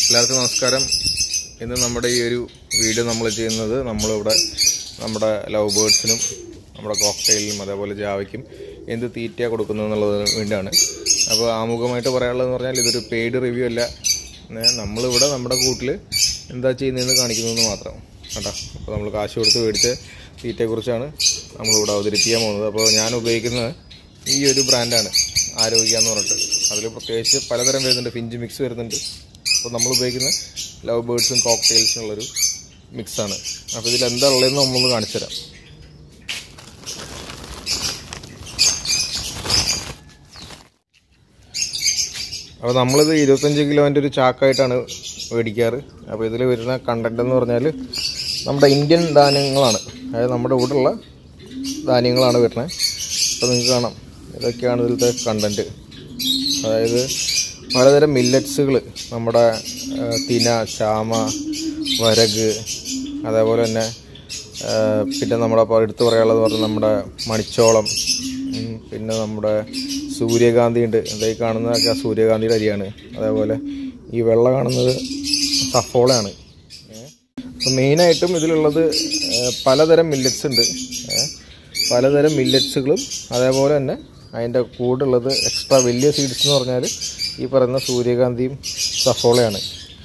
എല്ലാവർക്കും നമസ്കാരം ഇന്ന് നമ്മുടെ ഈ ഒരു വീഡിയോ നമ്മൾ ചെയ്യുന്നത് നമ്മളിവിടെ നമ്മുടെ ലവ് ബേർഡ്സിനും നമ്മുടെ കോക്ടെയിലിനും അതേപോലെ ജാവയ്ക്കും എന്ത് തീറ്റയാണ് കൊടുക്കുന്നത് എന്നുള്ളത് വേണ്ടിയാണ് അപ്പോൾ ആമുഖമായിട്ട് പറയാനുള്ളതെന്ന് പറഞ്ഞാൽ ഇതൊരു പെയ്ഡ് റിവ്യൂ അല്ല ഏ, നമ്മളിവിടെ നമ്മുടെ കൂട്ടിൽ എന്താ ചെയ്യുന്നതെന്ന് കാണിക്കുന്നതെന്ന് മാത്രം കേട്ടോ അപ്പോൾ നമ്മൾ കാശ് കൊടുത്ത് മേടിച്ച തീറ്റയെക്കുറിച്ചാണ് നമ്മളിവിടെ അവതരിപ്പിക്കാൻ പോകുന്നത് അപ്പോൾ ഞാൻ ഉപയോഗിക്കുന്നത് ഈ ഒരു ബ്രാൻഡാണ് ആരോഗ്യ എന്ന് പറഞ്ഞിട്ട് അതിൽ പ്രത്യേകിച്ച് പലതരം വരുന്നുണ്ട് ഫിഞ്ച് മിക്സ് വരുന്നുണ്ട് അപ്പോൾ നമ്മൾ ഉപയോഗിക്കുന്ന ലവ് ബേർഡ്സും കോക്ടെയിൽസും ഉള്ളൊരു മിക്സാണ് അപ്പോൾ ഇതിൽ എന്താ ഉള്ളതെന്ന് നമ്മളൊന്ന് കാണിച്ചു തരാം അപ്പോൾ നമ്മളിത് ഇരുപത്തഞ്ച് കിലോൻ്റെ ഒരു ചാക്കായിട്ടാണ് മേടിക്കാറ് അപ്പോൾ ഇതിൽ വരുന്ന കണ്ടന്റ് എന്ന് പറഞ്ഞാൽ നമ്മുടെ ഇന്ത്യൻ ധാന്യങ്ങളാണ് അതായത് നമ്മുടെ ഇവിടെയുള്ള ധാന്യങ്ങളാണ് വരുന്നത് അപ്പോൾ നിങ്ങൾക്ക് കാണാം ഇതൊക്കെയാണ് ഇതിലത്തെ കണ്ടന്റ് അതായത് പലതരം മില്ലറ്റ്സുകൾ നമ്മുടെ ആ, തിന ചാമ വരക് അതേപോലെ തന്നെ ആ, പിന്നെ നമ്മുടെ ഇപ്പോൾ എടുത്തു പറയാനുള്ളത് പറഞ്ഞാൽ നമ്മുടെ മണിച്ചോളം ഉം, പിന്നെ നമ്മുടെ സൂര്യകാന്തി ഉണ്ട് എന്തായി കാണുന്നതൊക്കെ ആ സൂര്യകാന്തിയുടെ അരിയാണ് അതേപോലെ ഈ വെള്ള കാണുന്നത് സഫോളയാണ് അപ്പോൾ മെയിനായിട്ടും ഇതിലുള്ളത് ഏഹ്, പലതരം മില്ലറ്റ്സ് ഉണ്ട് ഏഹ്, പലതരം മില്ലറ്റ്സുകളും അതേപോലെ തന്നെ അതിൻ്റെ കൂടുള്ളത് എക്സ്ട്രാ വലിയ സീഡ്സ് എന്ന് പറഞ്ഞാൽ ഈ പറയുന്ന സൂര്യകാന്തിയും സഫോളയാണ്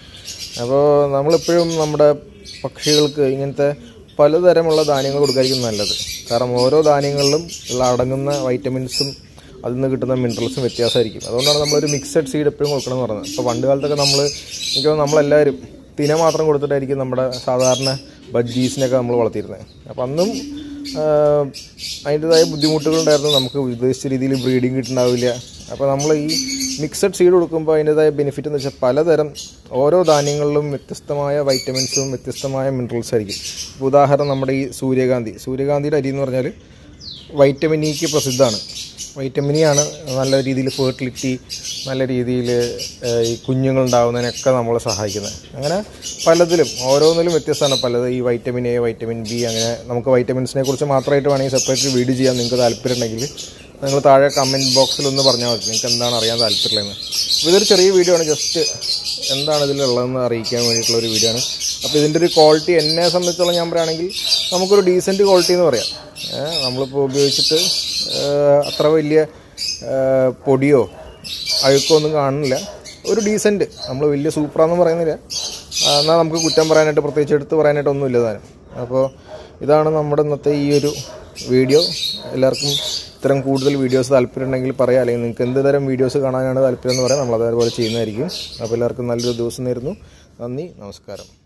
അപ്പോൾ നമ്മളെപ്പോഴും നമ്മുടെ പക്ഷികൾക്ക് ഇങ്ങനത്തെ പലതരമുള്ള ധാന്യങ്ങൾ കൊടുക്കായിരിക്കും നല്ലത് കാരണം ഓരോ ധാന്യങ്ങളിലും ഉള്ള അടങ്ങുന്ന വൈറ്റമിൻസും അതിൽ നിന്ന് കിട്ടുന്ന മിനറൽസും വ്യത്യാസമായിരിക്കും അതുകൊണ്ടാണ് നമ്മളൊരു മിക്സഡ് സീഡ് എപ്പോഴും കൊടുക്കണം എന്ന് പറയുന്നത് ഇപ്പോൾ പണ്ട് കാലത്തൊക്കെ നമ്മൾ എനിക്ക് തോന്നുന്നു നമ്മളെല്ലാവരും തിന മാത്രം കൊടുത്തിട്ടായിരിക്കും നമ്മുടെ സാധാരണ ബജ്ജീസിനൊക്കെ നമ്മൾ വളർത്തിയിരുന്നത് അപ്പം അന്നും ആഹ്, അതിൻ്റെതായ ബുദ്ധിമുട്ടുകളുണ്ടായിരുന്നു നമുക്ക് ഉദ്ദേശിച്ച രീതിയിൽ ബ്രീഡിങ് കിട്ടുന്നുണ്ടാവില്ല അപ്പോൾ നമ്മൾ ഈ മിക്സഡ് സീഡ് കൊടുക്കുമ്പോൾ അതിൻ്റെതായ ബെനിഫിറ്റ് എന്ന് വെച്ചാൽ പലതരം ഓരോ ധാന്യങ്ങളിലും വ്യത്യസ്തമായ വൈറ്റമിൻസും വ്യത്യസ്തമായ മിനറൽസ് ആയിരിക്കും ഇപ്പോൾ ഉദാഹരണം നമ്മുടെ ഈ സൂര്യകാന്തി സൂര്യകാന്തിയുടെ അരി എന്ന് പറഞ്ഞാൽ വൈറ്റമിൻ ഇക്ക് പ്രസിദ്ധമാണ് വൈറ്റമിൻ ഇ ആണ് നല്ല രീതിയിൽ ഫെർട്ടിലിറ്റി നല്ല രീതിയിൽ ഈ കുഞ്ഞുങ്ങൾ ഉണ്ടാകുന്നതിനൊക്കെ നമ്മളെ സഹായിക്കുന്നത് അങ്ങനെ പലതിലും ഓരോന്നിലും വ്യത്യസ്തമാണ് പലത് ഈ വൈറ്റമിൻ എ വൈറ്റമിൻ ബി അങ്ങനെ നമുക്ക് വൈറ്റമിൻസിനെ കുറിച്ച് മാത്രമായിട്ട് വേണമെങ്കിൽ സെപ്പറേറ്റ് വീഡിയോ ചെയ്യാൻ നിങ്ങൾക്ക് താല്പര്യം ഉണ്ടെങ്കിൽ നിങ്ങൾ താഴെ കമൻറ്റ് ബോക്സിൽ ഒന്ന് പറഞ്ഞാൽ മതി നിങ്ങൾക്ക് എന്താണ് അറിയാൻ താല്പര്യമുള്ളതെന്ന് അപ്പോൾ ഇതൊരു ചെറിയ വീഡിയോ ആണ് ജസ്റ്റ് എന്താണ് ഇതിലുള്ളതെന്ന് അറിയിക്കാൻ വേണ്ടിയിട്ടുള്ള ഒരു വീഡിയോ ആണ് അപ്പോൾ ഇതിൻ്റെ ഒരു ക്വാളിറ്റി എന്നെ സംബന്ധിച്ചോളം ഞാൻ പറയുകയാണെങ്കിൽ നമുക്കൊരു ഡീസൻറ്റ് ക്വാളിറ്റി എന്ന് പറയാം ഏഹ് നമ്മളിപ്പോൾ ഉപയോഗിച്ചിട്ട് ഏഹ് അത്ര വലിയ ഏഹ് പൊടിയോ അഴുക്കോ ഒന്നും കാണുന്നില്ല ഒരു ഡീസൻറ്റ് നമ്മൾ വലിയ സൂപ്പറാന്ന് പറയുന്നില്ല ആ, എന്നാൽ നമുക്ക് കുറ്റം പറയാനായിട്ട് പ്രത്യേകിച്ച് എടുത്ത് പറയാനായിട്ട് ഒന്നുമില്ല താനും അപ്പോൾ ഇതാണ് നമ്മുടെ ഇന്നത്തെ ഈ ഒരു വീഡിയോ എല്ലാവർക്കും ഇത്തരം കൂടുതൽ വീഡിയോസ് താല്പര്യം ഉണ്ടെങ്കിൽ പറയാം അല്ലെങ്കിൽ നിങ്ങൾക്ക് എന്ത് തരം വീഡിയോസ് കാണാനാണ് താല്പര്യം എന്ന് പറയാം നമ്മൾ അതേപോലെ ചെയ്യുന്നതായിരിക്കും അപ്പോൾ എല്ലാവർക്കും നല്ലൊരു ദിവസം നേരുന്നു നന്ദി നമസ്കാരം